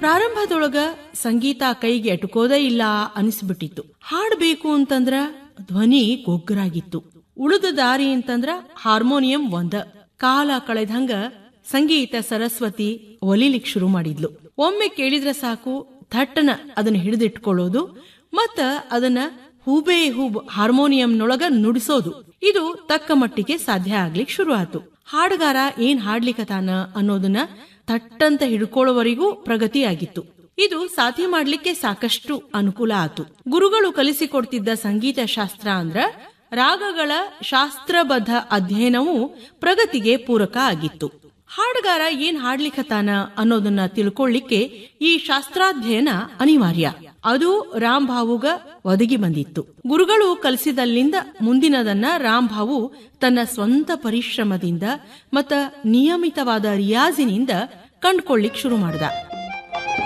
ಪ್ರಾರಂಭದೊಳಗ ಸಂಗೀತ ಕೈಗೆ ಎಟುಕೋದೇ ಇಲ್ಲ ಅನಿಸ್ಬಿಟ್ಟಿತ್ತು ಹಾಡ್ಬೇಕು ಅಂತಂದ್ರ ಧ್ವನಿ ಗೊಗ್ಗರಾಗಿತ್ತು ಉಳಿದ ದಾರಿ ಅಂತಂದ್ರ ಹಾರ್ಮೋನಿಯಂ ಒಂದ ಕಾಲ ಕಳೆದಂಗ ಸಂಗೀತ ಸರಸ್ವತಿ ಒಲಿಲಿಕ್ ಶುರು ಮಾಡಿದ್ಲು ಒಮ್ಮೆ ಕೇಳಿದ್ರ ಸಾಕು ಥಟ್ಟನ ಅದನ್ನ ಹಿಡಿದಿಟ್ಕೊಳ್ಳೋದು ಮತ್ತ ಅದನ್ನ ಹೂಬೇ ಹೂಬ್ ಹಾರ್ಮೋನಿಯಂನೊಳಗ ನುಡಿಸೋದು ಇದು ತಕ್ಕ ಮಟ್ಟಿಗೆ ಸಾಧ್ಯ ಆಗ್ಲಿಕ್ ಶುರು ಆತು ಹಾಡುಗಾರ ಏನ್ ಹಾಡ್ಲಿಕತಾನ ಅನ್ನೋದನ್ನ ತಟ್ಟಂತ ಹಿಡ್ಕೊಳ್ಳೋವರೆಗೂ ಪ್ರಗತಿಯಾಗಿತ್ತು ಇದು ಸಾಧ್ಯ ಮಾಡ್ಲಿಕ್ಕೆ ಸಾಕಷ್ಟು ಅನುಕೂಲ ಆತು ಗುರುಗಳು ಕಲಿಸಿಕೊಡ್ತಿದ್ದ ಸಂಗೀತ ಶಾಸ್ತ್ರ ಅಂದ್ರ ರಾಗಗಳ ಶಾಸ್ತ್ರಬದ್ಧ ಅಧ್ಯಯನವು ಪ್ರಗತಿಗೆ ಪೂರಕ ಆಗಿತ್ತು ಹಾಡುಗಾರ ಏನ್ ಹಾಡ್ಲಿಕತಾನ ಅನ್ನೋದನ್ನ ತಿಳ್ಕೊಳ್ಳಿಕ್ಕೆ ಈ ಶಾಸ್ತ್ರಾಧ್ಯಯನ ಅನಿವಾರ್ಯ ಅದು ರಾಮ್ ಭಾವುಗ ಒದಗಿ ಬಂದಿತ್ತು ಗುರುಗಳು ಕಲಿಸಿದಲ್ಲಿಂದ ಮುಂದಿನದನ್ನ ರಾಮ್ ಭಾವು ತನ್ನ ಸ್ವಂತ ಪರಿಶ್ರಮದಿಂದ ಮತ್ತ ನಿಯಮಿತವಾದ ರಿಯಾಜಿನಿಂದ ಕಂಡ್ಕೊಳ್ಳಿಕ್ ಶುರು ಮಾಡಿದ